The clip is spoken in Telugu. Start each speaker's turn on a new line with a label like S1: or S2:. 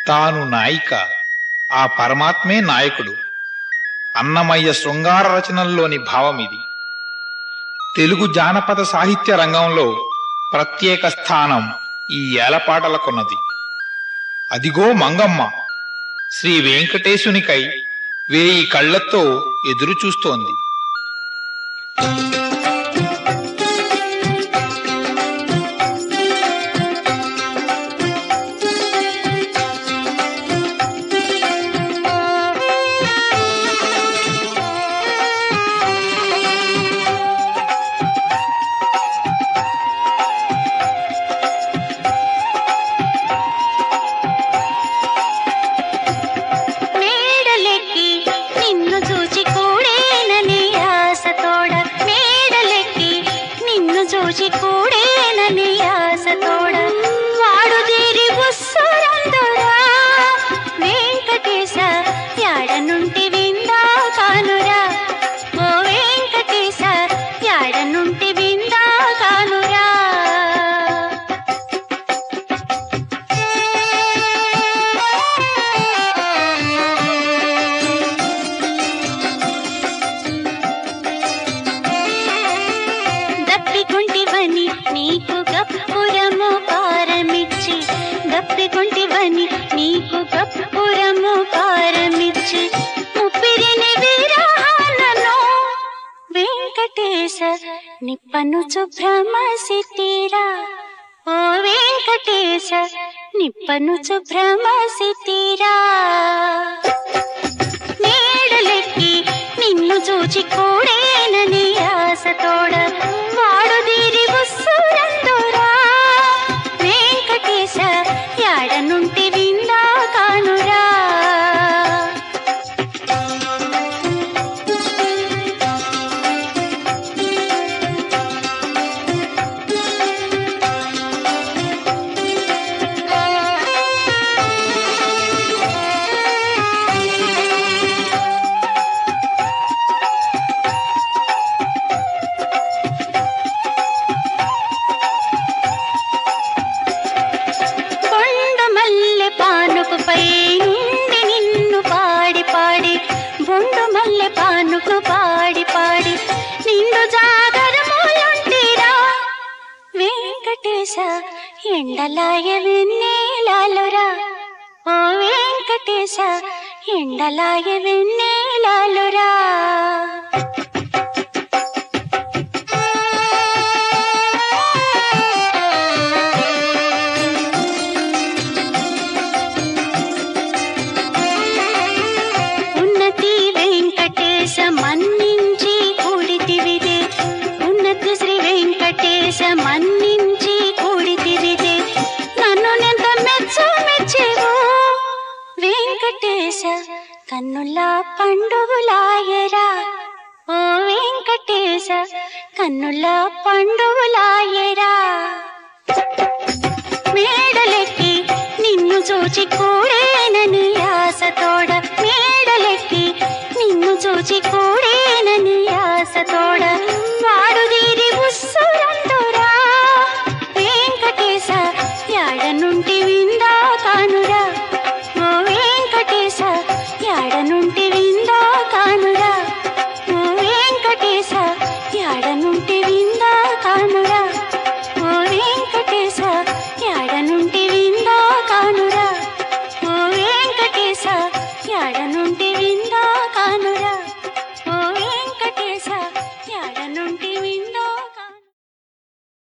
S1: తాను నాయిక ఆ పరమాత్మే నాయకుడు అన్నమయ్య శృంగార రచనల్లోని భావం ఇది తెలుగు జానపద సాహిత్య రంగంలో ప్రత్యేక స్థానం ఈ ఏలపాటలకున్నది అదిగో మంగమ్మ శ్రీ వెంకటేశునికై వేయి కళ్లతో ఎదురు చూస్తోంది
S2: మేడలెక్కి నిన్ను చూచి కూడేనని ఆశతోడ మేడలెక్కి నిన్ను చూచి కూడేనని ఆశతోడ వాడు తీరి బుస్సురందురా వెంకటేశ యాడ నుండి విందా కానురా ఓ వెంకటేశ యాడ నుండి విందా కానురా దప్పికొంటివని నీకు గప్పురము పారమిచ్చి దప్పికొంటివని నీకు గప్పురము పారమిచ్చి ముప్పిరిని విరహానను వెంకటేశ నిప్పను భ్రమసితీరా ఓ వెంకటేశ నిప్పను భ్రమసితీరా మేడలెక్కి నిన్ను చూచి కూడేనని ఆశతోడ వాడు దీరి బుస్సురందురా వెంకటేశ యాడ నుండి విందా కానురా కొండ మల్లె పానుకుపై నుండి నిన్ను పాడి పాడి బొండు మల్లె పానుకు పాడి పాడి నిన్ను జాగరములుంటిరా వెంకటేశ ఎండలాయ వెన్నీలాలురా ఓ వెంకటేశ ఎండలాయ వెన్నీలాలురా ఉన్నతి వెంకటేశ మన్నించి కూడితివిదే ఉన్నతి శ్రీ వెంకటేశ మన్నించి కూడితివిదే నన్ను నెంత మెచ్చు మెచ్చేవో వెంకటేశ కన్నుల పండువులాయరా ఓ వెంకటేశ కన్నుల పండువులాయరా మేడలెక్కి నిన్ను చూచి కూడేనని